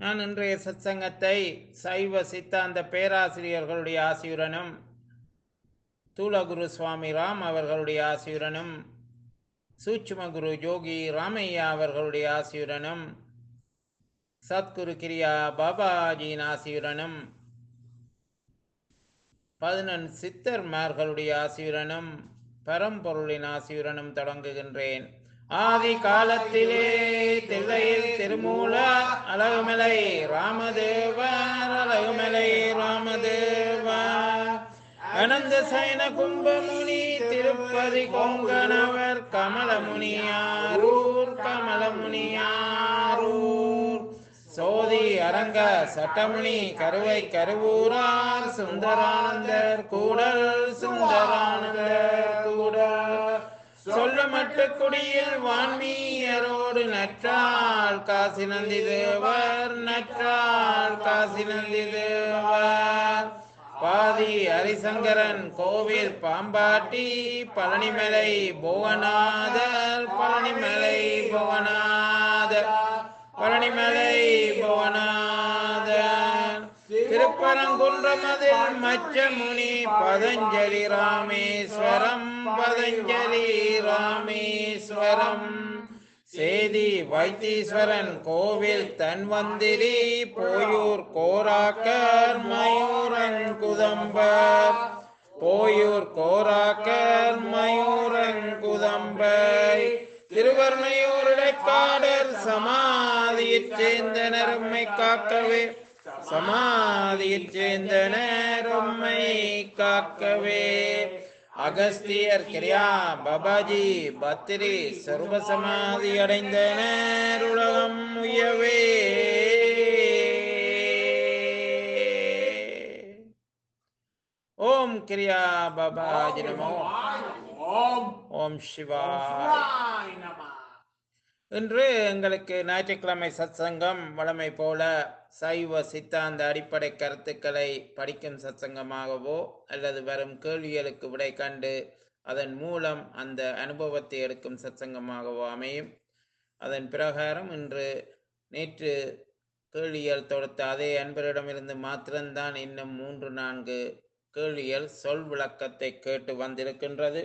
நான் இன்றைய சத்சங்கத்தை சைவ சித்தாந்த பேராசிரியர்களுடைய ஆசியுடனும் தூலகுரு சுவாமி ராம் அவர்களுடைய ஆசியுடனும் சூட்சும குரு ஜோகி ராமையா அவர்களுடைய ஆசியுடனும் சத்குரு கிரியா பாபாஜியின் ஆசியுடனும் பதினெண் சித்தர்மார்களுடைய ஆசியுடனும் பரம்பொருளின் ஆசியுடனும் தொடங்குகின்றேன் ஆதி காலத்திலே தில்லையில் திருமூல அழகுமலை ராமதேவர் அழகுமலை ராமதேவர் அனந்த சயன கும்பமுனி திருப்பதி கொங்கணவர் கமலமுனியாரூர் கமலமுனியாரூர் சோதி அரங்க சட்டமுனி கருவை கருவூரார் சுந்தரானந்தர் கூடல் சுந்தரானந்தர் கூடல் சொல்லமட்டு குடியில் வான்மீயரோடு நற்றாள் காசி நந்தி தேவர் நற்றாள் காசி நந்தி தேவர் பாதி ஹரிசங்கரன் கோவில் பாம்பாட்டி பழனிமலை புவனாதர் பழனிமலை புவனாதர் பழனிமலை புவனாதர் திருப்பரங்குன்றமதில் மச்சமுனி பதஞ்சலி ராமேஸ்வரம் பதஞ்சலி ராமேஸ்வரம் சேதி வைத்தீஸ்வரன் கோவில் தன்வந்திரி போயூர் கோராக்கர் மயூரன் குதம்பர் போயூர் கோராக்கர் மயூரன் குதம்பை திருவர்ணையூர் இடைக்காடர் சமாதியைச் சேர்ந்தனர் உம்மை காக்கவே சமாதியைச் சேர்ந்தனர் உம்மை காக்கவே அகஸ்தியர் கிரியா பாபாஜி பத்திரி சர்வ சமாதி அடைந்தனர் உலகம் உயவே ஓம் கிரியா பாபாஜி நமோ ஓம் ஓம் சிவாய் சிவாய் நம இன்று எங்களுக்கு ஞாயிற்றுக்கிழமை சத்சங்கம் வழமை போல சைவ சித்தாந்த அடிப்படை கருத்துக்களை படிக்கும் சத்சங்கமாகவோ அல்லது வரும் கேள்விகளுக்கு விடை கண்டு அதன் மூலம் அந்த அனுபவத்தை எடுக்கும் சத்சங்கமாகவோ அமையும் அதன் பிரகாரம் இன்று நேற்று கேள்விகள் தொடுத்த அதே அன்பரிடமிருந்து மாத்திரம்தான் இன்னும் மூன்று நான்கு கேள்விகள் சொல் விளக்கத்தை கேட்டு வந்திருக்கின்றது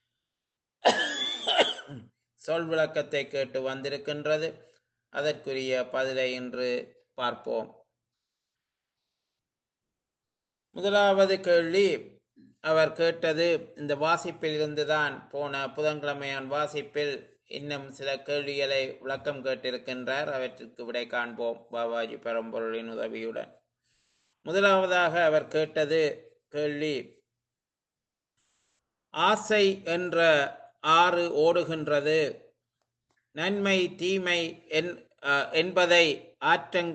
சொல் விளக்கத்தை கேட்டு வந்திருக்கின்றது அதற்குரிய பதிலை இன்று பார்ப்போம் முதலாவது கேள்வி அவர் கேட்டது இந்த வாசிப்பில் இருந்துதான் போன புதன்கிழமையான் வாசிப்பில் இன்னும் சில கேள்விகளை விளக்கம் கேட்டிருக்கின்றார் அவற்றிற்கு விடை காண்போம் பாபாஜி பரம்பொருளின் உதவியுடன் முதலாவதாக அவர் கேட்டது கேள்வி ஆசை என்ற ஆறு ஓடுகின்றது நன்மை தீமை என்- அஹ், என்பதை ஆற்றங்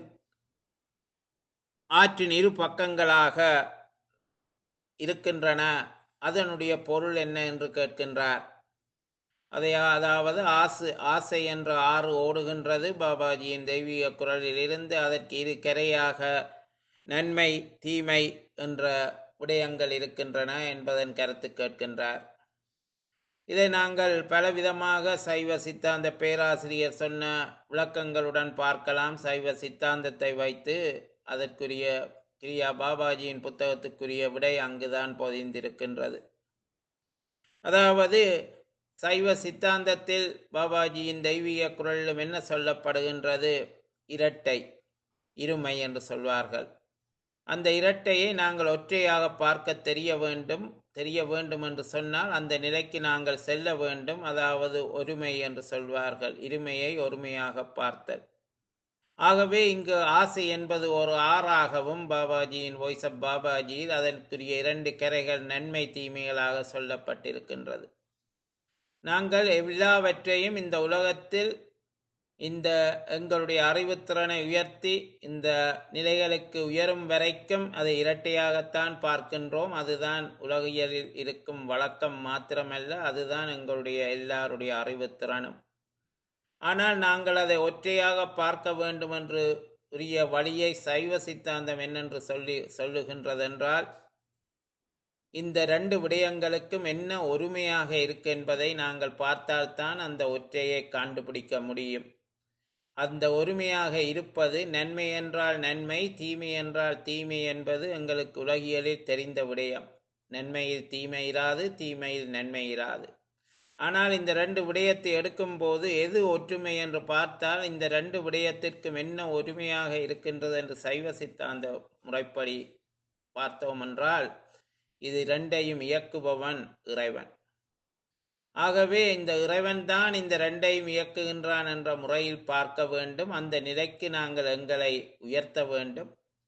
ஆற்றின் இரு பக்கங்களாக இருக்கின்றன அதனுடைய பொருள் என்ன என்று கேட்கின்றார் அதை அதாவது ஆசை ஆசை என்ற ஆறு ஓடுகின்றது பாபாஜியின் தெய்வீக குரலில் இருந்து அதற்கு இரு கரையாக நன்மை தீமை என்ற விடயங்கள் இருக்கின்றன என்பதன் கருத்து கேட்கின்றார் இதை நாங்கள் பலவிதமாக சைவ சித்தாந்த பேராசிரியர் சொன்ன விளக்கங்களுடன் பார்க்கலாம் சைவ சித்தாந்தத்தை வைத்து அதற்குரிய கிரியா பாபாஜியின் புத்தகத்துக்குரிய விடை அங்குதான் பொதிந்திருக்கின்றது அதாவது சைவ சித்தாந்தத்தில் பாபாஜியின் தெய்வீக குரலிலும் என்ன சொல்லப்படுகின்றது இரட்டை இருமை என்று சொல்வார்கள் அந்த இரட்டையை நாங்கள் ஒற்றையாக பார்க்க தெரிய வேண்டும் தெரிய வேண்டும் என்று சொன்னால் அந்த நிலைக்கு நாங்கள் செல்ல வேண்டும் அதாவது ஒருமை என்று சொல்வார்கள் இருமையை ஒருமையாக பார்த்தல் ஆகவே இங்கு ஆசை என்பது ஒரு ஆறாகவும் பாபாஜியின் வாய்ஸ் ஆஃப் பாபாஜியில் அதற்குரிய இரண்டு கரைகள் நன்மை தீமைகளாக சொல்லப்பட்டிருக்கின்றது நாங்கள் எல்லாவற்றையும் இந்த உலகத்தில் இந்த எங்களுடைய அறிவுத்திறனை உயர்த்தி இந்த நிலைகளுக்கு உயரும் வரைக்கும் அதை இரட்டையாகத்தான் பார்க்கின்றோம் அதுதான் உலகியலில் இருக்கும் வழக்கம் மாத்திரமல்ல அதுதான் எங்களுடைய எல்லாருடைய அறிவுத்திறனும் ஆனால் நாங்கள் அதை ஒற்றையாக பார்க்க வேண்டும் என்று உரிய வழியை சைவ சித்தாந்தம் என்னென்று சொல்லி சொல்லுகின்றதென்றால் இந்த ரெண்டு விடயங்களுக்கும் என்ன ஒருமையாக இருக்கு என்பதை நாங்கள் பார்த்தால்தான் அந்த ஒற்றையை கண்டுபிடிக்க முடியும் அந்த ஒருமையாக இருப்பது நன்மை என்றால் நன்மை தீமை என்றால் தீமை என்பது எங்களுக்கு உலகியலில் தெரிந்த விடயம் நன்மையில் தீமை இராது தீமையில் நன்மை இராது ஆனால் இந்த ரெண்டு விடயத்தை எடுக்கும்போது எது ஒற்றுமை என்று பார்த்தால் இந்த ரெண்டு விடயத்திற்கும் என்ன ஒருமையாக இருக்கின்றது என்று சைவ சித்தாந்த முறைப்படி பார்த்தோம் என்றால் இது ரெண்டையும் இயக்குபவன் இறைவன் ஆகவே இந்த இறைவன் தான் இந்த ரெண்டையும் இயக்குகின்றான் என்ற முறையில் பார்க்க வேண்டும் அந்த நிலைக்கு நாங்கள் எங்களை உயர்த்த வேண்டும்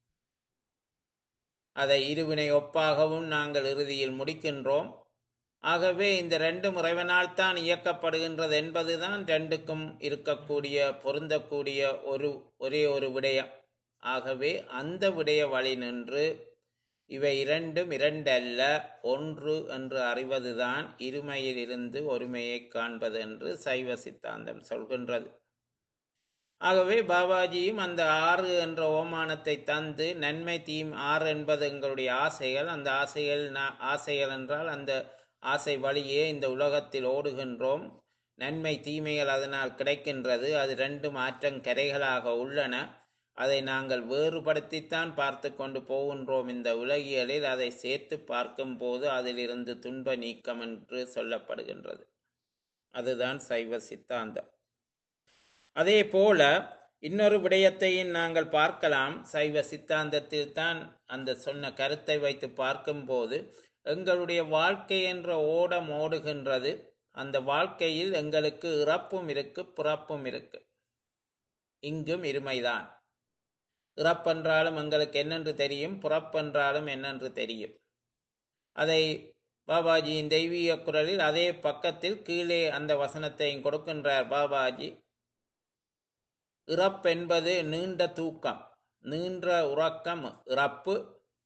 அதை இருவினை ஒப்பாகவும் நாங்கள் இறுதியில் முடிக்கின்றோம் ஆகவே இந்த ரெண்டு இறைவனால் தான் இயக்கப்படுகின்றது என்பதுதான் ரெண்டுக்கும் இருக்கக்கூடிய பொருந்தக்கூடிய ஒரு ஒரே ஒரு விடயம் ஆகவே அந்த விடய வழி நின்று இவை இரண்டும் இரண்டல்ல ஒன்று என்று அறிவதுதான் இருமையிலிருந்து ஒருமையை காண்பது என்று சைவ சித்தாந்தம் சொல்கின்றது ஆகவே பாபாஜியும் அந்த ஆறு என்ற ஓமானத்தை தந்து நன்மை தீம் ஆறு என்பது எங்களுடைய ஆசைகள் அந்த ஆசைகள் நா- ஆசைகள் என்றால் அந்த ஆசை வழியே இந்த உலகத்தில் ஓடுகின்றோம் நன்மை தீமைகள் அதனால் கிடைக்கின்றது அது ரெண்டு மாற்றங்கரைகளாக உள்ளன அதை நாங்கள் வேறுபடுத்தித்தான் பார்த்து கொண்டு போகின்றோம் இந்த உலகியலில் அதை சேர்த்து பார்க்கும்போது அதிலிருந்து துன்ப நீக்கம் என்று சொல்லப்படுகின்றது அதுதான் சைவ சித்தாந்தம் அதே போல இன்னொரு விடயத்தையும் நாங்கள் பார்க்கலாம் சைவ சித்தாந்தத்தில் தான் அந்த சொன்ன கருத்தை வைத்து பார்க்கும்போது எங்களுடைய வாழ்க்கை என்ற ஓடம் ஓடுகின்றது அந்த வாழ்க்கையில் எங்களுக்கு இறப்பும் இருக்கு பிறப்பும் இருக்கு இங்கும் இருமைதான் இறப்பென்றாலும் எங்களுக்கு என்னென்று தெரியும் புறப்பென்றாலும் என்னென்று தெரியும் அதை பாபாஜியின் தெய்வீக குரலில் அதே பக்கத்தில் கீழே அந்த வசனத்தையும் கொடுக்கின்றார் பாபாஜி இறப்பென்பது நீண்ட தூக்கம் நீண்ட உறக்கம் இறப்பு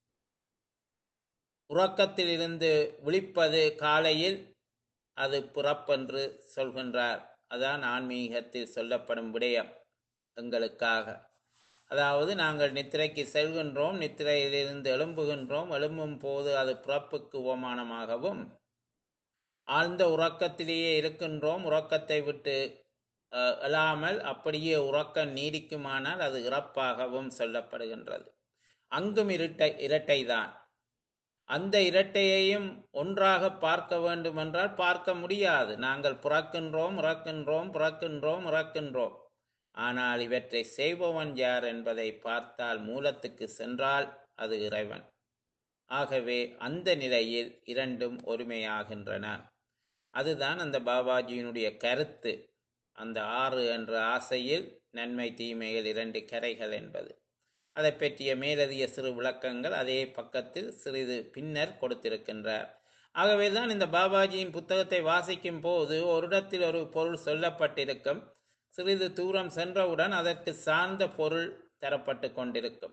உறக்கத்திலிருந்து விழிப்பது காலையில் அது பிறப்பென்று சொல்கின்றார் அதான் ஆன்மீகத்தில் சொல்லப்படும் விடயம் எங்களுக்காக அதாவது நாங்கள் நித்திரைக்கு செல்கின்றோம் நித்திரையிலிருந்து எழும்புகின்றோம் எழும்பும் போது அது பிறப்புக்கு உபமானமாகவும் ஆழ்ந்த உறக்கத்திலேயே இருக்கின்றோம் உறக்கத்தை விட்டு அஹ், எழாமல் அப்படியே உறக்கம் நீடிக்குமானால் அது இறப்பாகவும் சொல்லப்படுகின்றது அங்கும் இரட்டை இரட்டைதான் அந்த இரட்டையையும் ஒன்றாக பார்க்க வேண்டுமென்றால் பார்க்க முடியாது நாங்கள் பிறக்கின்றோம் இறக்கின்றோம் பிறக்கின்றோம் இறக்கின்றோம் ஆனால் இவற்றை செய்பவன் யார் என்பதை பார்த்தால் மூலத்துக்கு சென்றால் அது இறைவன் ஆகவே அந்த நிலையில் இரண்டும் ஒருமையாகின்றன அதுதான் அந்த பாபாஜியினுடைய கருத்து அந்த ஆறு என்ற ஆசையில் நன்மை தீமைகள் இரண்டு கரைகள் என்பது அதை பற்றிய மேலதிக சிறு விளக்கங்கள் அதே பக்கத்தில் சிறிது பின்னர் கொடுத்திருக்கின்றார் ஆகவேதான் இந்த பாபாஜியின் புத்தகத்தை வாசிக்கும் போது ஒரு இடத்தில் ஒரு பொருள் சொல்லப்பட்டிருக்கும் சிறிது தூரம் சென்றவுடன் அதற்கு சார்ந்த பொருள் தரப்பட்டு கொண்டிருக்கும்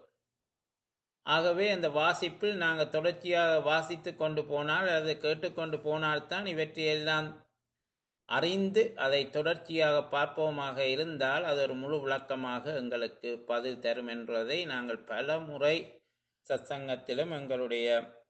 ஆகவே அந்த வாசிப்பில் நாங்கள் தொடர்ச்சியாக வாசித்து கொண்டு போனால் அதை கேட்டுக்கொண்டு போனால்தான் இவற்றையெல்லாம் அறிந்து அதை தொடர்ச்சியாக பார்ப்போமாக இருந்தால் அது ஒரு முழு விளக்கமாக எங்களுக்கு பதில் தரும் என்பதை நாங்கள் பல முறை சத்சங்கத்திலும் எங்களுடைய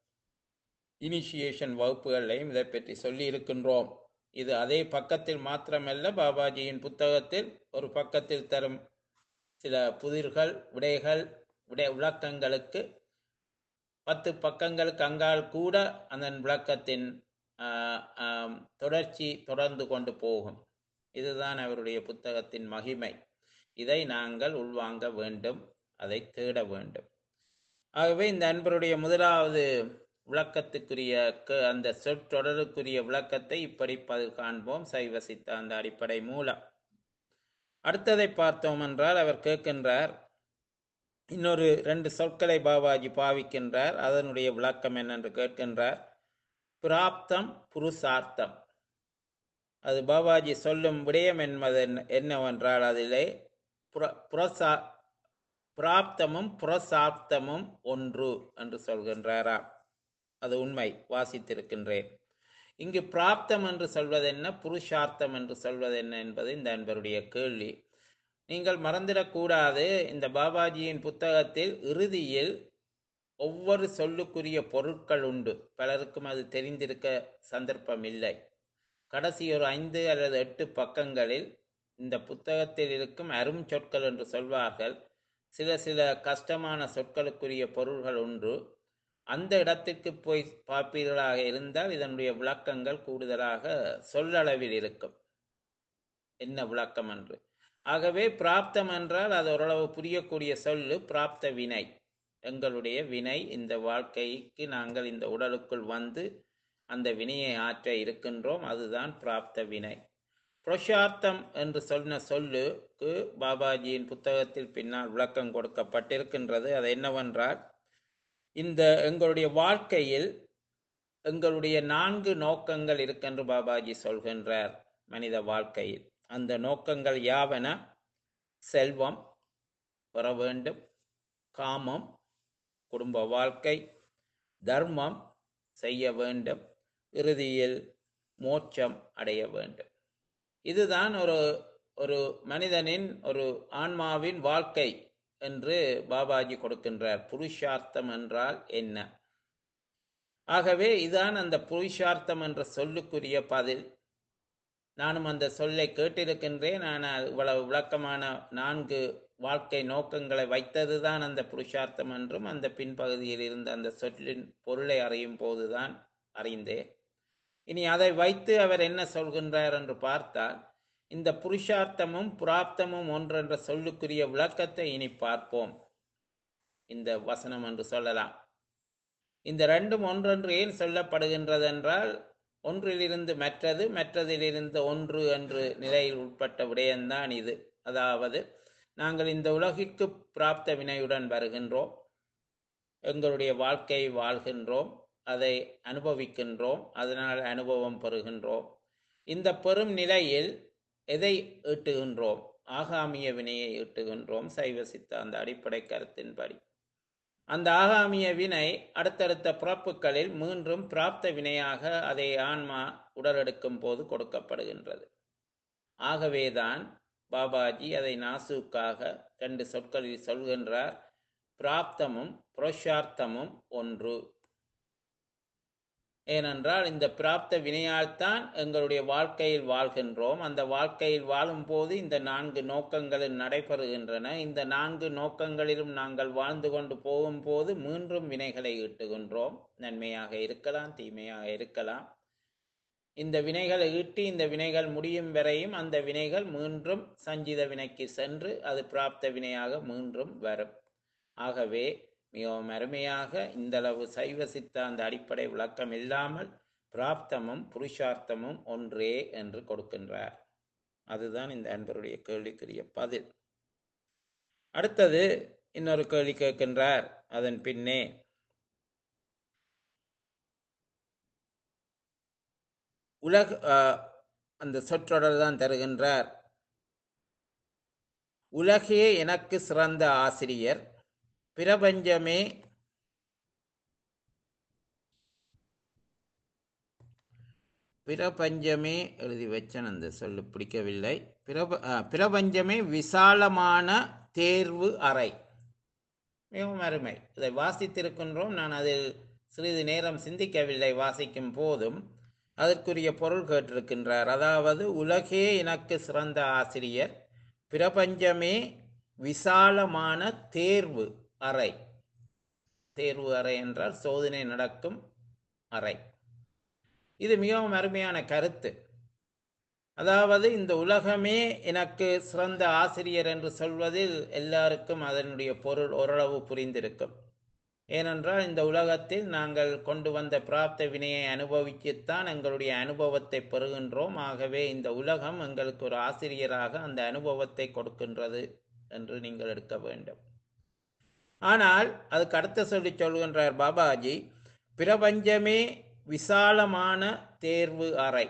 இனிஷியேஷன் வகுப்புகளையும் இதை பற்றி சொல்லி இருக்கின்றோம் இது அதே பக்கத்தில் மாத்திரமல்ல பாபாஜியின் புத்தகத்தில் ஒரு பக்கத்தில் தரும் சில புதிர்கள் விடைகள் விடை விளக்கங்களுக்கு பத்து பக்கங்களுக்கு அங்கால் கூட அந்த விளக்கத்தின் ஆஹ், ஆம், தொடர்ச்சி தொடர்ந்து கொண்டு போகும் இதுதான் அவருடைய புத்தகத்தின் மகிமை இதை நாங்கள் உள்வாங்க வேண்டும் அதை தேட வேண்டும் ஆகவே இந்த அன்பருடைய முதலாவது விளக்கத்துக்குரிய க- அந்த சொற்றொடருக்குரிய விளக்கத்தை இப்படி பதில் காண்போம் சைவ சித்தாந்த அடிப்படை மூலம் அடுத்ததை பார்த்தோம் என்றால் அவர் கேட்கின்றார் இன்னொரு ரெண்டு சொற்களை பாபாஜி பாவிக்கின்றார் அதனுடைய விளக்கம் என்னென்று கேட்கின்றார் பிராப்தம் புருஷார்த்தம் அது பாபாஜி சொல்லும் விடயம் என்பது என்ன- என்னவென்றால் அதிலே புர புரசா பிராப்தமும் புரசாப்தமும் ஒன்று என்று சொல்கின்றாராம் அது உண்மை வாசித்திருக்கின்றேன் இங்கு பிராப்தம் என்று சொல்வது என்ன புருஷார்த்தம் என்று சொல்வது என்ன என்பது இந்த அன்பருடைய கேள்வி நீங்கள் மறந்திடக்கூடாது இந்த பாபாஜியின் புத்தகத்தில் இறுதியில் ஒவ்வொரு சொல்லுக்குரிய பொருட்கள் உண்டு பலருக்கும் அது தெரிந்திருக்க சந்தர்ப்பம் இல்லை கடைசி ஒரு ஐந்து அல்லது எட்டு பக்கங்களில் இந்த புத்தகத்தில் இருக்கும் அரும் சொற்கள் என்று சொல்வார்கள் சில சில கஷ்டமான சொற்களுக்குரிய பொருள்கள் ஒன்று அந்த இடத்திற்கு போய் பார்ப்பீர்களாக இருந்தால் இதனுடைய விளக்கங்கள் கூடுதலாக சொல்லளவில் இருக்கும் என்ன விளக்கம் என்று ஆகவே பிராப்தம் என்றால் அது ஓரளவு புரியக்கூடிய சொல்லு பிராப்த வினை எங்களுடைய வினை இந்த வாழ்க்கைக்கு நாங்கள் இந்த உடலுக்குள் வந்து அந்த வினையை ஆற்ற இருக்கின்றோம் அதுதான் பிராப்த வினை புருஷார்த்தம் என்று சொன்ன சொல்லுக்கு பாபாஜியின் புத்தகத்தில் பின்னால் விளக்கம் கொடுக்கப்பட்டிருக்கின்றது அது என்னவென்றால் இந்த எங்களுடைய வாழ்க்கையில் எங்களுடைய நான்கு நோக்கங்கள் இருக்கென்று பாபாஜி சொல்கின்றார் மனித வாழ்க்கையில் அந்த நோக்கங்கள் யாவன செல்வம் பெற வேண்டும் காமம் குடும்ப வாழ்க்கை தர்மம் செய்ய வேண்டும் இறுதியில் மோட்சம் அடைய வேண்டும் இதுதான் ஒரு ஒரு மனிதனின் ஒரு ஆன்மாவின் வாழ்க்கை என்று பாபாஜி கொடுக்கின்றார் புருஷார்த்தம் என்றால் என்ன ஆகவே இதான் அந்த புருஷார்த்தம் என்ற சொல்லுக்குரிய பதில் நானும் அந்த சொல்லை கேட்டிருக்கின்றேன் ஆனால் இவ்வளவு விளக்கமான நான்கு வாழ்க்கை நோக்கங்களை வைத்ததுதான் அந்த புருஷார்த்தம் என்றும் அந்த பின்பகுதியில் இருந்த அந்த சொல்லின் பொருளை அறியும் போதுதான் அறிந்தேன் இனி அதை வைத்து அவர் என்ன சொல்கின்றார் என்று பார்த்தால் இந்த புருஷார்த்தமும் புராப்தமும் ஒன்றென்ற சொல்லுக்குரிய விளக்கத்தை இனி பார்ப்போம் இந்த வசனம் என்று சொல்லலாம் இந்த ரெண்டும் ஒன்றென்று ஏன் சொல்லப்படுகின்றது என்றால் ஒன்றிலிருந்து மற்றது மற்றதிலிருந்து ஒன்று என்று நிலையில் உட்பட்ட விடயம்தான் இது அதாவது நாங்கள் இந்த உலகிற்கு பிராப்த வினையுடன் வருகின்றோம் எங்களுடைய வாழ்க்கையை வாழ்கின்றோம் அதை அனுபவிக்கின்றோம் அதனால் அனுபவம் பெறுகின்றோம் இந்த பெரும் நிலையில் எதை ஈட்டுகின்றோம் ஆகாமிய வினையை ஈட்டுகின்றோம் சைவ சித்தாந்த அடிப்படை கருத்தின்படி அந்த ஆகாமிய வினை அடுத்தடுத்த பிறப்புகளில் மீண்டும் பிராப்த வினையாக அதை ஆன்மா உடலெடுக்கும் போது கொடுக்கப்படுகின்றது ஆகவேதான் பாபாஜி அதை நாசுக்காக ரெண்டு சொற்களில் சொல்கின்றார் பிராப்தமும் புருஷார்த்தமும் ஒன்று ஏனென்றால் இந்த பிராப்த வினையால்தான் எங்களுடைய வாழ்க்கையில் வாழ்கின்றோம் அந்த வாழ்க்கையில் வாழும்போது இந்த நான்கு நோக்கங்களில் நடைபெறுகின்றன இந்த நான்கு நோக்கங்களிலும் நாங்கள் வாழ்ந்து கொண்டு போகும்போது மீண்டும் வினைகளை ஈட்டுகின்றோம் நன்மையாக இருக்கலாம் தீமையாக இருக்கலாம் இந்த வினைகளை ஈட்டி இந்த வினைகள் முடியும் வரையும் அந்த வினைகள் மீண்டும் சஞ்சித வினைக்கு சென்று அது பிராப்த வினையாக மீண்டும் வரும் ஆகவே மிகவும் அருமையாக இந்தளவு சைவ சித்தாந்த அடிப்படை விளக்கம் இல்லாமல் பிராப்தமும் புருஷார்த்தமும் ஒன்றே என்று கொடுக்கின்றார் அதுதான் இந்த அன்பருடைய கேள்விக்குரிய பதில் அடுத்தது இன்னொரு கேள்வி கேட்கின்றார் அதன் பின்னே உலக அஹ், அந்த சொற்றொடர் தான் தருகின்றார் உலகே எனக்கு சிறந்த ஆசிரியர் பிரபஞ்சமே பிரபஞ்சமே எழுதி வச்சேன் அந்த சொல்லு பிடிக்கவில்லை பிரப ஆ, பிரபஞ்சமே விசாலமான தேர்வு அறை மிகவும் அருமை இதை வாசித்திருக்கின்றோம் நான் அதில் சிறிது நேரம் சிந்திக்கவில்லை வாசிக்கும் போதும் அதற்குரிய பொருள் கேட்டிருக்கின்றார் அதாவது உலகே எனக்கு சிறந்த ஆசிரியர் பிரபஞ்சமே விசாலமான தேர்வு அறை தேர்வு அறை என்றால் சோதனை நடக்கும் அறை இது மிகவும் அருமையான கருத்து அதாவது இந்த உலகமே எனக்கு சிறந்த ஆசிரியர் என்று சொல்வதில் எல்லாருக்கும் அதனுடைய பொருள் ஓரளவு புரிந்திருக்கும் ஏனென்றால் இந்த உலகத்தில் நாங்கள் கொண்டு வந்த பிராப்த வினையை அனுபவித்துத்தான் எங்களுடைய அனுபவத்தை பெறுகின்றோம் ஆகவே இந்த உலகம் எங்களுக்கு ஒரு ஆசிரியராக அந்த அனுபவத்தை கொடுக்கின்றது என்று நீங்கள் எடுக்க வேண்டும் ஆனால் அதுக்கு அடுத்த சொல்லி சொல்கின்றார் பாபாஜி பிரபஞ்சமே விசாலமான தேர்வு அறை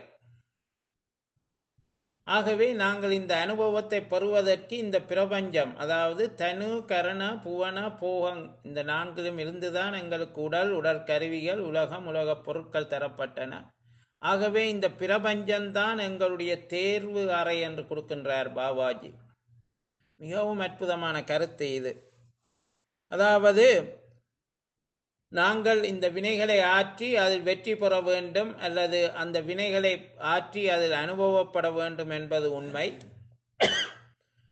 ஆகவே நாங்கள் இந்த அனுபவத்தை பெறுவதற்கு இந்த பிரபஞ்சம் அதாவது தனு கரண புவன போகம் இந்த நான்கிலும் இருந்துதான் எங்களுக்கு உடல் உடற்கருவிகள் உலகம் உலகப் பொருட்கள் தரப்பட்டன ஆகவே இந்த பிரபஞ்சம்தான் எங்களுடைய தேர்வு அறை என்று கொடுக்கின்றார் பாபாஜி மிகவும் அற்புதமான கருத்து இது அதாவது நாங்கள் இந்த வினைகளை ஆற்றி அதில் வெற்றி பெற வேண்டும் அல்லது அந்த வினைகளை ஆற்றி அதில் அனுபவப்பட வேண்டும் என்பது உண்மை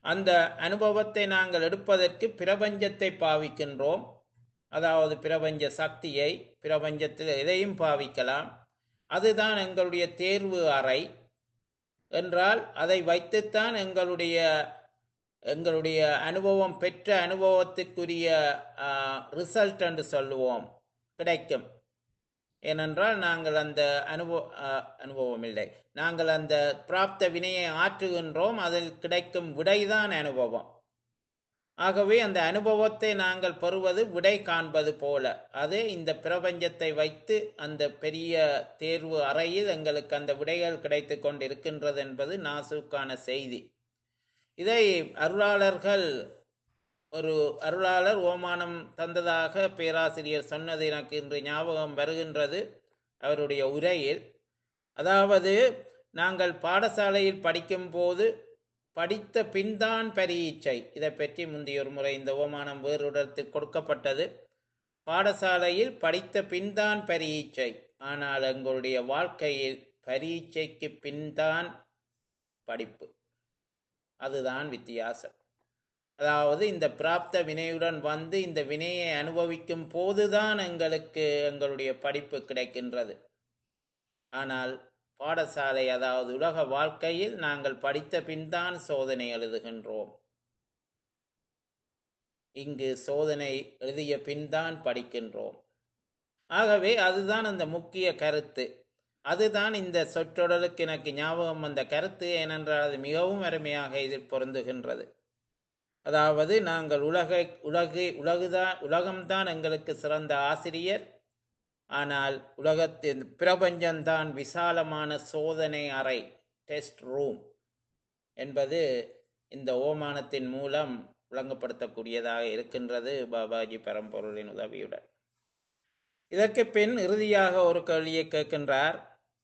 அந்த அனுபவத்தை நாங்கள் எடுப்பதற்கு பிரபஞ்சத்தை பாவிக்கின்றோம் அதாவது பிரபஞ்ச சக்தியை பிரபஞ்சத்தில் எதையும் பாவிக்கலாம் அதுதான் எங்களுடைய தேர்வு அறை என்றால் அதை வைத்துத்தான் எங்களுடைய எங்களுடைய அனுபவம் பெற்ற அனுபவத்துக்குரிய ரிசல்ட் என்று சொல்லுவோம் கிடைக்கும் ஏனென்றால் நாங்கள் அந்த அனுபவ ஆஹ், அனுபவம் இல்லை நாங்கள் அந்த பிராப்த வினையை ஆற்றுகின்றோம் அதில் கிடைக்கும் விடைதான் அனுபவம் ஆகவே அந்த அனுபவத்தை நாங்கள் பெறுவது விடை காண்பது போல அது இந்த பிரபஞ்சத்தை வைத்து அந்த பெரிய தேர்வு அறையில் எங்களுக்கு அந்த விடைகள் கிடைத்து கொண்டிருக்கின்றது என்பது நாசுக்கான செய்தி இதை அருளாளர்கள் ஒரு அருளாளர் ஓமானம் தந்ததாக பேராசிரியர் சொன்னது எனக்கு இன்று ஞாபகம் வருகின்றது அவருடைய உரையில் அதாவது நாங்கள் பாடசாலையில் படிக்கும்போது படித்த பின்தான் பரீட்சை இதை பற்றி முந்தைய ஒரு முறை இந்த ஓமானம் வேறு இடத்தில் கொடுக்கப்பட்டது பாடசாலையில் படித்த பின்தான் பரீட்சை ஆனால் எங்களுடைய வாழ்க்கையில் பரீட்சைக்கு பின்தான் படிப்பு அதுதான் வித்தியாசம் அதாவது இந்த பிராப்த வினையுடன் வந்து இந்த வினையை அனுபவிக்கும் போதுதான் எங்களுக்கு எங்களுடைய படிப்பு கிடைக்கின்றது ஆனால் பாடசாலை அதாவது உலக வாழ்க்கையில் நாங்கள் படித்த பின்தான் சோதனை எழுதுகின்றோம் இங்கு சோதனை எழுதிய பின்தான் படிக்கின்றோம் ஆகவே அதுதான் அந்த முக்கிய கருத்து அதுதான் இந்த சொற்றொடலுக்கு எனக்கு ஞாபகம் வந்த கருத்து ஏனென்றால் அது மிகவும் அருமையாக இதில் பொருந்துகின்றது அதாவது நாங்கள் உலகை உலகு உலகுதான் உலகம்தான் எங்களுக்கு சிறந்த ஆசிரியர் ஆனால் உலகத்தின் பிரபஞ்சம்தான் விசாலமான சோதனை அறை டெஸ்ட் ரூம் என்பது இந்த ஓமானத்தின் மூலம் விளங்கப்படுத்தக்கூடியதாக இருக்கின்றது பாபாஜி பரம்பொருளின் உதவியுடன் இதற்கு பின் இறுதியாக ஒரு கேள்வியை கேட்கின்றார்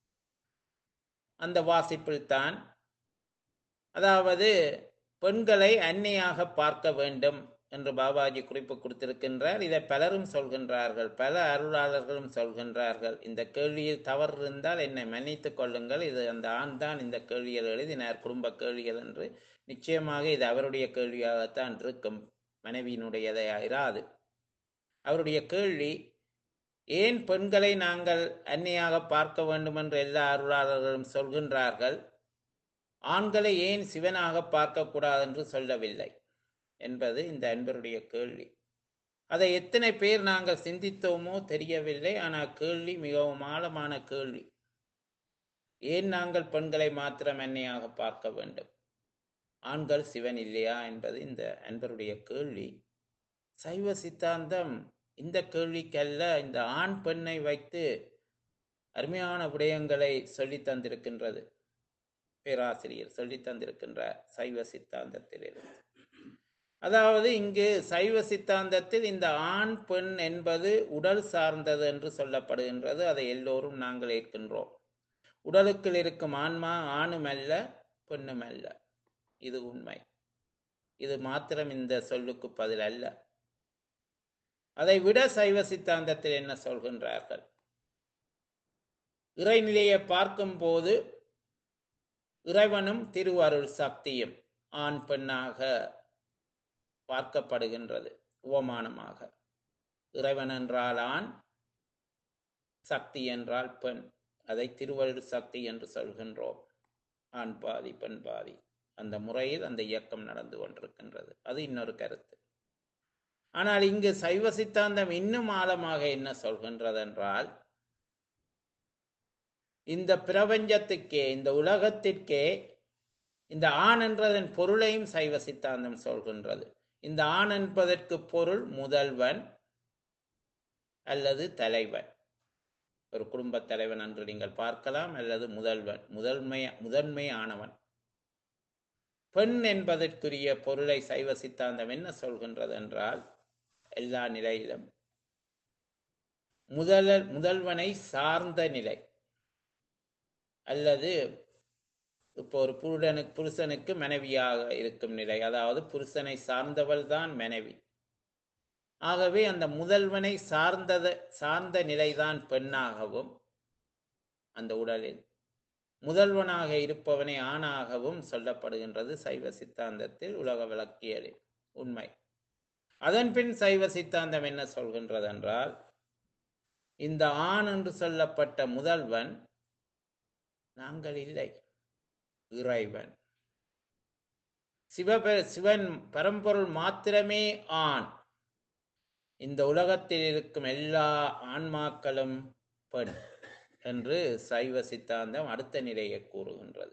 அந்த வாசிப்பில்தான் அதாவது பெண்களை அன்னையாக பார்க்க வேண்டும் என்று பாபாஜி குறிப்பு கொடுத்திருக்கின்றார் இதை பலரும் சொல்கின்றார்கள் பல அருளாளர்களும் சொல்கின்றார்கள் இந்த கேள்வியில் தவறு இருந்தால் என்னை மன்னித்துக் கொள்ளுங்கள் இது அந்த ஆண் தான் இந்த கேள்விகள் எழுதினார் குடும்ப கேள்விகள் என்று நிச்சயமாக இது அவருடைய கேள்வியாகத்தான் இருக்கும் மனைவியினுடையதை இராது அவருடைய கேள்வி ஏன் பெண்களை நாங்கள் அன்னையாக பார்க்க வேண்டும் என்று எல்லா அருளாளர்களும் சொல்கின்றார்கள் ஆண்களை ஏன் சிவனாக பார்க்கக்கூடாது என்று சொல்லவில்லை என்பது இந்த அன்பருடைய கேள்வி அதை எத்தனை பேர் நாங்கள் சிந்தித்தோமோ தெரியவில்லை ஆனால் கேள்வி மிகவும் ஆழமான கேள்வி ஏன் நாங்கள் பெண்களை மாத்திரம் அன்னையாக பார்க்க வேண்டும் ஆண்கள் சிவன் இல்லையா என்பது இந்த அன்பருடைய கேள்வி சைவ சித்தாந்தம் இந்த கேள்விக்கல்ல இந்த ஆண் பெண்ணை வைத்து அருமையான விடயங்களை சொல்லி தந்திருக்கின்றது பேராசிரியர் சொல்லி தந்திருக்கின்றார் சைவ சித்தாந்தத்திலிருந்து அதாவது இங்கு சைவ சித்தாந்தத்தில் இந்த ஆண் பெண் என்பது உடல் சார்ந்தது என்று சொல்லப்படுகின்றது அதை எல்லோரும் நாங்கள் ஏற்கின்றோம் உடலுக்குள் இருக்கும் ஆன்மா ஆணும் அல்ல பெண்ணும் அல்ல இது உண்மை இது மாத்திரம் இந்த சொல்லுக்கு பதில் அல்ல அதை விட சைவ சித்தாந்தத்தில் என்ன சொல்கின்றார்கள் இறைநிலையை பார்க்கும் போது இறைவனும் திருவருள் சக்தியும் ஆண் பெண்ணாக பார்க்கப்படுகின்றது உவமானமாக இறைவன் என்றால் ஆண் சக்தி என்றால் பெண் அதை திருவருள் சக்தி என்று சொல்கின்றோம் ஆண் பாதி பெண் பாதி அந்த முறையில் அந்த இயக்கம் நடந்து கொண்டிருக்கின்றது அது இன்னொரு கருத்து ஆனால் இங்கு சைவ சித்தாந்தம் இன்னும் ஆழமாக என்ன சொல்கின்றது என்றால் இந்த பிரபஞ்சத்துக்கே இந்த உலகத்திற்கே இந்த ஆண் என்றதன் பொருளையும் சைவ சித்தாந்தம் சொல்கின்றது இந்த ஆண் என்பதற்கு பொருள் முதல்வன் அல்லது தலைவன் ஒரு குடும்ப தலைவன் என்று நீங்கள் பார்க்கலாம் அல்லது முதல்வன் முதன்மை முதன்மை ஆனவன் பெண் என்பதற்குரிய பொருளை சைவ சித்தாந்தம் என்ன சொல்கின்றது என்றால் எல்லா நிலையிலும் முதல முதல்வனை சார்ந்த நிலை அல்லது இப்போ ஒரு புருடனுக்கு புருஷனுக்கு மனைவியாக இருக்கும் நிலை அதாவது புருஷனை சார்ந்தவள் தான் மனைவி ஆகவே அந்த முதல்வனை சார்ந்தத சார்ந்த நிலைதான் பெண்ணாகவும் அந்த உடலில் முதல்வனாக இருப்பவனே ஆணாகவும் சொல்லப்படுகின்றது சைவ சித்தாந்தத்தில் உலக விளக்கியலில் உண்மை அதன் பின் சைவ சித்தாந்தம் என்ன சொல்கின்றது என்றால் இந்த ஆண் என்று சொல்லப்பட்ட முதல்வன் நாங்கள் இல்லை இறைவன் சிவபெ சிவன் பரம்பொருள் மாத்திரமே ஆண் இந்த உலகத்தில் இருக்கும் எல்லா ஆன்மாக்களும் பெண் என்று சைவ சித்தாந்தம் அடுத்த நிலையை கூறுகின்றது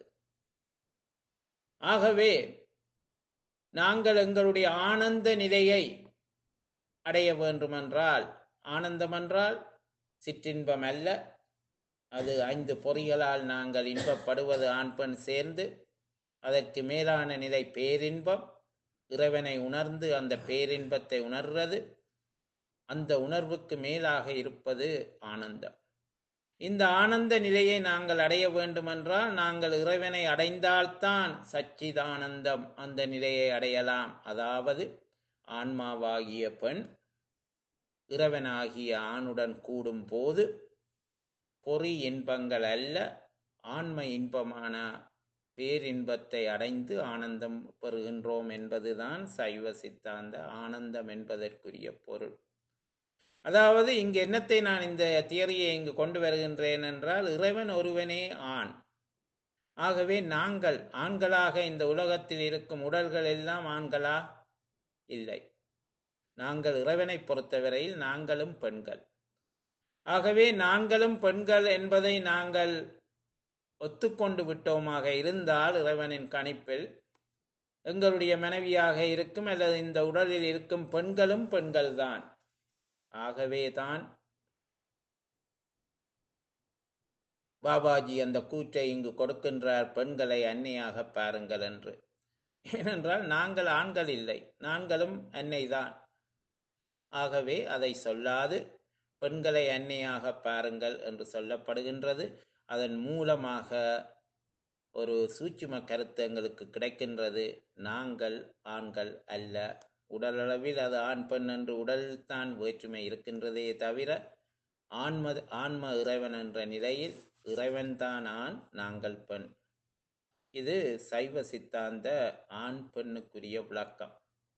ஆகவே நாங்கள் எங்களுடைய ஆனந்த நிலையை அடைய வேண்டுமென்றால் ஆனந்தம் என்றால் சிற்றின்பம் அல்ல அது ஐந்து பொறிகளால் நாங்கள் இன்பப்படுவது ஆண் பெண் சேர்ந்து அதற்கு மேலான நிலை பேரின்பம் இறைவனை உணர்ந்து அந்த பேரின்பத்தை உணர்றது அந்த உணர்வுக்கு மேலாக இருப்பது ஆனந்தம் இந்த ஆனந்த நிலையை நாங்கள் அடைய வேண்டுமென்றால் நாங்கள் இறைவனை அடைந்தால்தான் சச்சிதானந்தம் அந்த நிலையை அடையலாம் அதாவது ஆன்மாவாகிய பெண் இறைவனாகிய ஆணுடன் கூடும் போது பொறி இன்பங்கள் அல்ல ஆன்ம இன்பமான பேரின்பத்தை அடைந்து ஆனந்தம் பெறுகின்றோம் என்பதுதான் சைவ சித்தாந்த ஆனந்தம் என்பதற்குரிய பொருள் அதாவது இங்கு என்னத்தை நான் இந்த தியரியை இங்கு கொண்டு வருகின்றேன் என்றால் இறைவன் ஒருவனே ஆண் ஆகவே நாங்கள் ஆண்களாக இந்த உலகத்தில் இருக்கும் உடல்கள் எல்லாம் ஆண்களா இல்லை நாங்கள் இறைவனை பொறுத்தவரையில் நாங்களும் பெண்கள் ஆகவே நாங்களும் பெண்கள் என்பதை நாங்கள் ஒத்துக்கொண்டு விட்டோமாக இருந்தால் இறைவனின் கணிப்பில் எங்களுடைய மனைவியாக இருக்கும் அல்லது இந்த உடலில் இருக்கும் பெண்களும் பெண்கள்தான் ஆகவேதான் பாபாஜி அந்த கூற்றை இங்கு கொடுக்கின்றார் பெண்களை அன்னையாக பாருங்கள் என்று ஏனென்றால் நாங்கள் ஆண்கள் இல்லை நாங்களும் அன்னைதான் ஆகவே அதை சொல்லாது பெண்களை அன்னையாக பாருங்கள் என்று சொல்லப்படுகின்றது அதன் மூலமாக ஒரு சூட்சும கருத்து எங்களுக்கு கிடைக்கின்றது நாங்கள் ஆண்கள் அல்ல உடலளவில் அது ஆண் பெண் என்று உடலில் தான் வேற்றுமை இருக்கின்றதே தவிர ஆன்ம ஆன்ம இறைவன் என்ற நிலையில் இறைவன்தான் ஆண் நாங்கள் பெண் இது சைவ சித்தாந்த ஆண் பெண்ணுக்குரிய விளக்கம்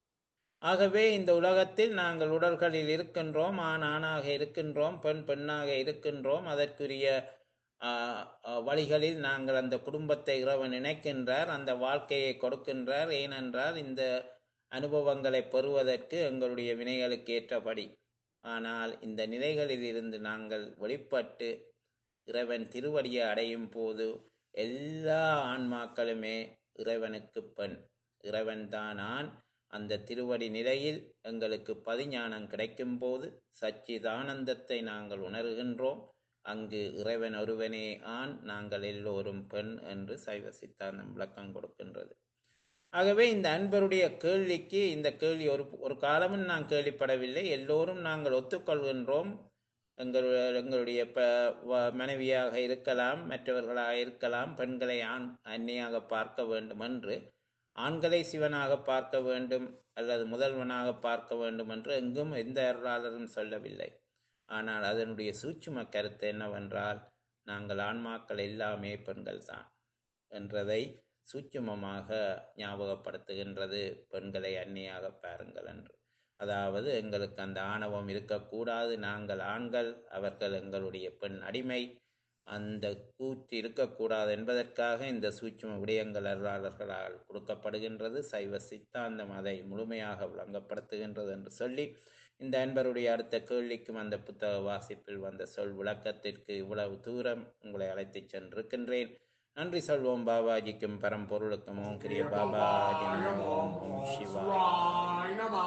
ஆகவே இந்த உலகத்தில் நாங்கள் உடல்களில் இருக்கின்றோம் ஆண் ஆணாக இருக்கின்றோம் பெண் பெண்ணாக இருக்கின்றோம் அதற்குரிய ஆஹ், ஆஹ், வழிகளில் நாங்கள் அந்த குடும்பத்தை இறைவன் நினைக்கின்றார் அந்த வாழ்க்கையை கொடுக்கின்றார் ஏனென்றால் இந்த அனுபவங்களை பெறுவதற்கு எங்களுடைய வினைகளுக்கு ஏற்றபடி ஆனால் இந்த நிலைகளில் இருந்து நாங்கள் வெளிப்பட்டு இறைவன் திருவடியை அடையும் போது எல்லா ஆன்மாக்களுமே இறைவனுக்கு பெண் இறைவன்தான் ஆண் அந்த திருவடி நிலையில் எங்களுக்கு பதிஞானம் கிடைக்கும் போது சச்சிதானந்தத்தை நாங்கள் உணர்கின்றோம் அங்கு இறைவன் ஒருவனே ஆண் நாங்கள் எல்லோரும் பெண் என்று சைவ சித்தாந்தம் விளக்கம் கொடுக்கின்றது ஆகவே இந்த அன்பருடைய கேள்விக்கு இந்த கேள்வி ஒரு ஒரு காலமும் நான் கேள்விப்படவில்லை எல்லோரும் நாங்கள் ஒத்துக்கொள்கின்றோம் எங்கள் எங்களுடைய ப வ- மனைவியாக இருக்கலாம் மற்றவர்களாக இருக்கலாம் பெண்களை ஆண் அன்னையாக பார்க்க வேண்டும் என்று ஆண்களை சிவனாக பார்க்க வேண்டும் அல்லது முதல்வனாக பார்க்க வேண்டும் என்று எங்கும் எந்த அருளாளரும் சொல்லவில்லை ஆனால் அதனுடைய சூட்சும கருத்து என்னவென்றால் நாங்கள் ஆன்மாக்கள் எல்லாமே பெண்கள் தான் என்றதை சூட்சுமமாக ஞாபகப்படுத்துகின்றது பெண்களை அன்னியாக பாருங்கள் என்று அதாவது எங்களுக்கு அந்த ஆணவம் இருக்கக்கூடாது நாங்கள் ஆண்கள் அவர்கள் எங்களுடைய பெண் அடிமை அந்த கூற்று இருக்கக்கூடாது என்பதற்காக இந்த சூட்சும விடயங்கள் அருளாளர்களால் கொடுக்கப்படுகின்றது சைவ சித்தாந்தம் அதை முழுமையாக விளங்கப்படுத்துகின்றது என்று சொல்லி இந்த அன்பருடைய அடுத்த கேள்விக்கும் அந்த புத்தக வாசிப்பில் வந்த சொல் விளக்கத்திற்கு இவ்வளவு தூரம் உங்களை அழைத்துச் சென்றிருக்கின்றேன் நன்றி சொல்வோம் பாபாஜிக்கும் பரம்பொருளுக்கும் ஓம் கிரிய பாபாஜி நமோ ஓம் ஓம் சிவாய நம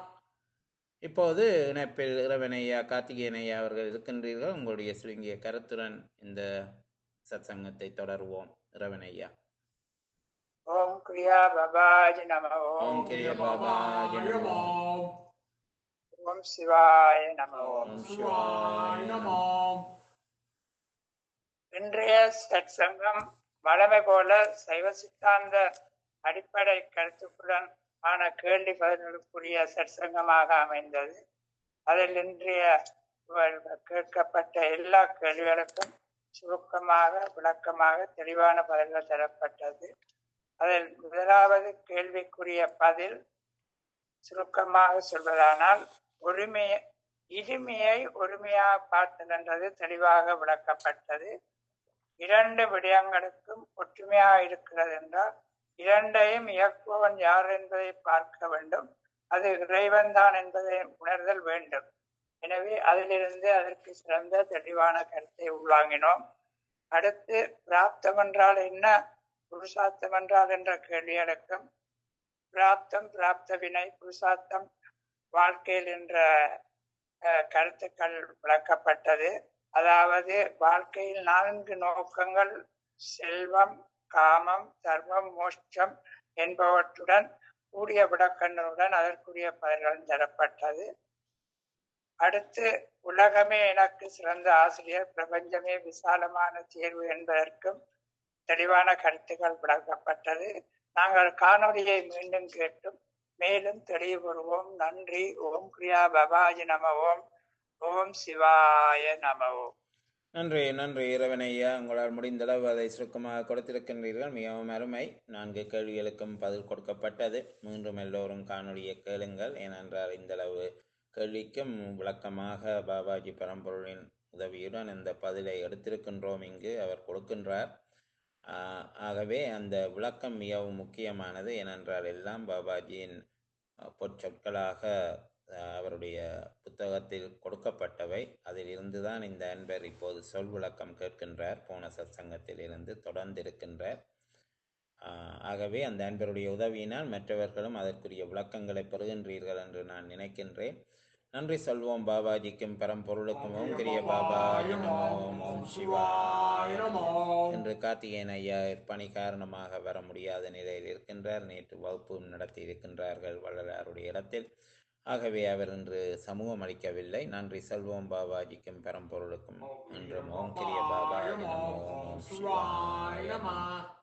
இப்போது இணைப்பில் இறைவனையா கார்த்திகேயன் ஐயா அவர்கள் இருக்கின்றீர்கள் உங்களுடைய சுருங்கிய கருத்துடன் இந்த சத்சங்கத்தை தொடருவோம் இறைவனையா ஓம் கிரியா பபாஜி நம ஓம் ஓம் கிரிய பாபாஜி நமோ ஓம் சிவாய நம ஓம் ஓம் சிவாய நம இன்றைய சத்சங்கம் வழமை போல சைவ சித்தாந்த அடிப்படை கருத்துக்களுடன் ஆன கேள்வி பதில்களுக்குரிய சற்சங்கமாக அமைந்தது அதில் இன்றைய வ- கேட்கப்பட்ட எல்லா கேள்விகளுக்கும் சுருக்கமாக விளக்கமாக தெளிவான பதில்கள் தரப்பட்டது அதில் முதலாவது கேள்விக்குரிய பதில் சுருக்கமாக சொல்வதானால் ஒருமையை இருமையை ஒருமையாக பார்த்தல் என்றது தெளிவாக விளக்கப்பட்டது இரண்டு விடயங்களுக்கும் ஒற்றுமையாக இருக்கிறது என்றால் இரண்டையும் இயக்குபவன் யார் என்பதை பார்க்க வேண்டும் அது இறைவன் தான் என்பதை உணர்தல் வேண்டும் எனவே அதிலிருந்து அதற்கு சிறந்த தெளிவான கருத்தை உள்வாங்கினோம் அடுத்து பிராப்தம் என்றால் என்ன புருஷார்த்தம் என்றால் என்ற கேள்விகளுக்கும் பிராப்தம் பிராப்த வினை புருஷார்த்தம் வாழ்க்கையில் என்ற அஹ், கருத்துக்கள் விளக்கப்பட்டது அதாவது வாழ்க்கையில் நான்கு நோக்கங்கள் செல்வம் காமம் தர்மம் மோட்சம் என்பவற்றுடன் கூடிய விளக்கங்களுடன் அதற்குரிய பதில்கள் தரப்பட்டது அடுத்து உலகமே எனக்கு சிறந்த ஆசிரியர் பிரபஞ்சமே விசாலமான தேர்வு என்பதற்கும் தெளிவான கருத்துக்கள் விளக்கப்பட்டது நாங்கள் காணொளியை மீண்டும் கேட்டும் மேலும் தெளிவுறுவோம் நன்றி ஓம் கிரியா பபாஜி நம ஓம் ஓம் சிவாய நம ஓம் நன்றி நன்றி இறைவனையா உங்களால் முடிந்தளவு அதை சுருக்கமாக கொடுத்திருக்கின்றீர்கள் மிகவும் அருமை நான்கு கேள்விகளுக்கும் பதில் கொடுக்கப்பட்டது மீண்டும் எல்லோரும் காணொளியை கேளுங்கள் ஏனென்றால் இந்தளவு கேள்விக்கும் விளக்கமாக பாபாஜி பரம்பொருளின் உதவியுடன் இந்த பதிலை எடுத்திருக்கின்றோம் இங்கு அவர் கொடுக்கின்றார் ஆஹ் ஆகவே அந்த விளக்கம் மிகவும் முக்கியமானது ஏனென்றால் எல்லாம் பாபாஜியின் அஹ், பொற்சொற்களாக அஹ், அவருடைய புத்தகத்தில் கொடுக்கப்பட்டவை அதில் இருந்துதான் இந்த அன்பர் இப்போது சொல் விளக்கம் கேட்கின்றார் போன சத்சங்கத்தில் இருந்து தொடர்ந்து இருக்கின்றார் ஆஹ், ஆகவே அந்த அன்பருடைய உதவியினால் மற்றவர்களும் அதற்குரிய விளக்கங்களை பெறுகின்றீர்கள் என்று நான் நினைக்கின்றேன் நன்றி சொல்வோம் பாபாஜிக்கும் பரம்பொருளுக்கும் ஓம் கிரிய பாபாஜி நமோ ஓம் சிவாய நமோ இன்று கார்த்திகேயன் ஐயா பணி காரணமாக வர முடியாத நிலையில் இருக்கின்றார் நேற்று வகுப்பும் நடத்தி இருக்கின்றார்கள் வள்ளலாருடைய இடத்தில் ஆகவே அவர் இன்று சமூகம் அளிக்கவில்லை நன்றி செல்வோம் பாபாஜிக்கும் பரம்பொருளுக்கும் என்றும் ஓம் கிரிய பாபாஜி நமோ ஓம் சிவாய நமோ. நம